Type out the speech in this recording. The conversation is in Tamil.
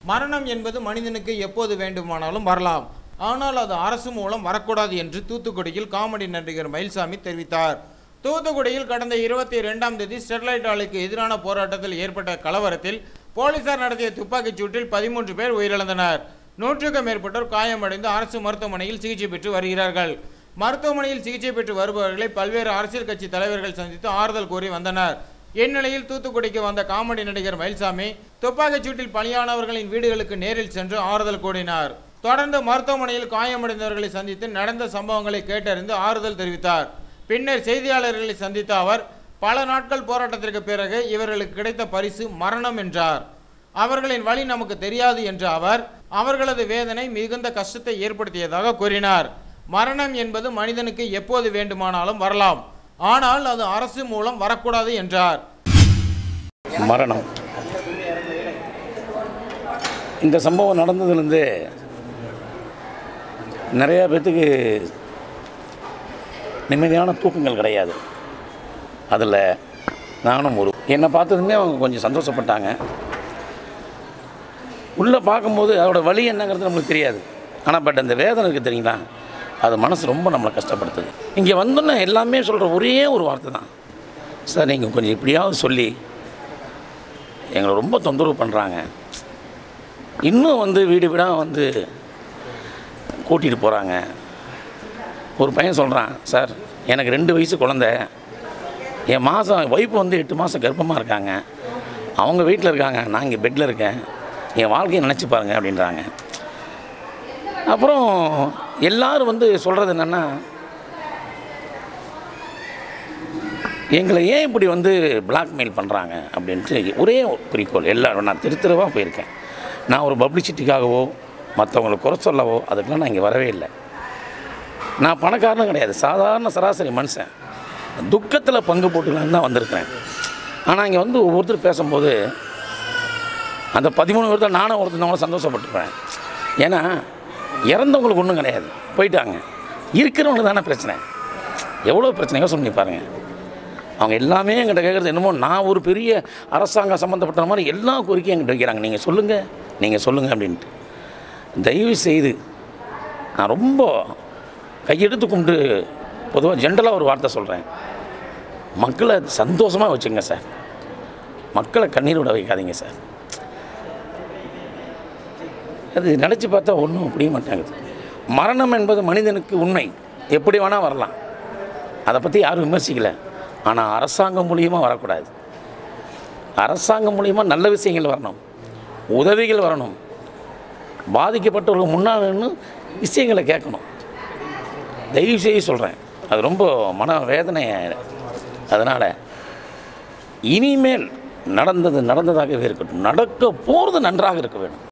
மரணம் என்பது மனிதனுக்கு எப்போது வேண்டுமானாலும் வரலாம் ஆனால் அது அரசு மூலம் வரக்கூடாது என்று தூத்துக்குடியில் காமெடி நடிகர் மயில்சாமி தெரிவித்தார் தூத்துக்குடியில் கடந்த இருபத்தி இரண்டாம் தேதி ஸ்டெர்லைட் ஆலைக்கு எதிரான போராட்டத்தில் ஏற்பட்ட கலவரத்தில் போலீசார் நடத்திய துப்பாக்கிச் சூட்டில் பதிமூன்று பேர் உயிரிழந்தனர் நூற்றுக்கும் மேற்பட்டோர் காயமடைந்து அரசு மருத்துவமனையில் சிகிச்சை பெற்று வருகிறார்கள் மருத்துவமனையில் சிகிச்சை பெற்று வருபவர்களை பல்வேறு அரசியல் கட்சி தலைவர்கள் சந்தித்து ஆறுதல் கூறி வந்தனர் இந்நிலையில் தூத்துக்குடிக்கு வந்த காமெடி நடிகர் மயில்சாமி துப்பாக்கிச் சூட்டில் பலியானவர்களின் வீடுகளுக்கு நேரில் சென்று ஆறுதல் கூறினார் தொடர்ந்து மருத்துவமனையில் காயமடைந்தவர்களை சந்தித்து நடந்த சம்பவங்களை கேட்டறிந்து ஆறுதல் தெரிவித்தார் பின்னர் செய்தியாளர்களை சந்தித்த அவர் பல நாட்கள் போராட்டத்திற்கு பிறகு இவர்களுக்கு கிடைத்த பரிசு மரணம் என்றார் அவர்களின் வழி நமக்கு தெரியாது என்ற அவர் அவர்களது வேதனை மிகுந்த கஷ்டத்தை ஏற்படுத்தியதாக கூறினார் மரணம் என்பது மனிதனுக்கு எப்போது வேண்டுமானாலும் வரலாம் ஆனால் அது அரசு மூலம் வரக்கூடாது என்றார் மரணம் இந்த சம்பவம் நடந்ததுலேருந்து நிறையா பேர்த்துக்கு நிம்மதியான தூக்கங்கள் கிடையாது அதில் நானும் ஒரு என்னை பார்த்ததுமே அவங்க கொஞ்சம் சந்தோஷப்பட்டாங்க உள்ளே பார்க்கும்போது அதோட வலி என்னங்கிறது நம்மளுக்கு தெரியாது ஆனால் பட் அந்த வேதனை இருக்குது தெரியுங்களா அது மனசு ரொம்ப நம்மளை கஷ்டப்படுத்துது இங்கே வந்தோன்னே எல்லாமே சொல்கிற ஒரே ஒரு வார்த்தை தான் சார் நீங்கள் கொஞ்சம் இப்படியாவது சொல்லி எங்களை ரொம்ப தொந்தரவு பண்ணுறாங்க இன்னும் வந்து வீடு வீடாக வந்து கூட்டிகிட்டு போகிறாங்க ஒரு பையன் சொல்கிறான் சார் எனக்கு ரெண்டு வயசு குழந்த என் மாதம் ஒய்ஃப் வந்து எட்டு மாதம் கர்ப்பமாக இருக்காங்க அவங்க வீட்டில் இருக்காங்க நான் இங்கே பெட்டில் இருக்கேன் என் வாழ்க்கையை நினச்சி பாருங்க அப்படின்றாங்க அப்புறம் எல்லாரும் வந்து சொல்கிறது என்னென்னா எங்களை ஏன் இப்படி வந்து பிளாக்மெயில் பண்ணுறாங்க அப்படின்ட்டு ஒரே ஒரு குறிக்கோள் எல்லாரும் நான் திரு திருவாக போயிருக்கேன் நான் ஒரு பப்ளிசிட்டிக்காகவோ மற்றவங்களை குறை சொல்லவோ அதுக்கெல்லாம் நான் இங்கே வரவே இல்லை நான் பணக்காரனும் கிடையாது சாதாரண சராசரி மனுஷன் துக்கத்தில் பங்கு போட்டுக்கலான்னு தான் வந்திருக்கிறேன் ஆனால் இங்கே வந்து ஒவ்வொருத்தர் பேசும்போது அந்த பதிமூணு பேர்த்த நானும் ஒருத்தவங்களும் சந்தோஷப்பட்டுருப்பேன் ஏன்னா இறந்தவங்களுக்கு ஒன்றும் கிடையாது போயிட்டாங்க இருக்கிறவங்களுக்கு தானே பிரச்சனை எவ்வளோ பிரச்சனை யோசனை பண்ணி பாருங்கள் அவங்க எல்லாமே என்கிட்ட கேட்குறது என்னமோ நான் ஒரு பெரிய அரசாங்கம் சம்மந்தப்பட்ட மாதிரி எல்லா கோரிக்கையும் என்கிட்ட வைக்கிறாங்க நீங்கள் சொல்லுங்கள் நீங்கள் சொல்லுங்கள் அப்படின்ட்டு தயவு செய்து நான் ரொம்ப கையெடுத்து கும்பிட்டு பொதுவாக ஜென்ரலாக ஒரு வார்த்தை சொல்கிறேன் மக்களை சந்தோஷமாக வச்சுங்க சார் மக்களை கண்ணீர் விட வைக்காதீங்க சார் அது நினச்சி பார்த்தா ஒன்றும் புரிய மாட்டேங்குது மரணம் என்பது மனிதனுக்கு உண்மை எப்படி வேணால் வரலாம் அதை பற்றி யாரும் விமர்சிக்கலை ஆனால் அரசாங்கம் மூலியமாக வரக்கூடாது அரசாங்கம் மூலியமாக நல்ல விஷயங்கள் வரணும் உதவிகள் வரணும் பாதிக்கப்பட்டவர்கள் முன்னால் நின்று விஷயங்களை கேட்கணும் தயவு செய்து சொல்கிறேன் அது ரொம்ப மன வேதனை அதனால் இனிமேல் நடந்தது நடந்ததாகவே இருக்கட்டும் நடக்க போகிறது நன்றாக இருக்க வேண்டும்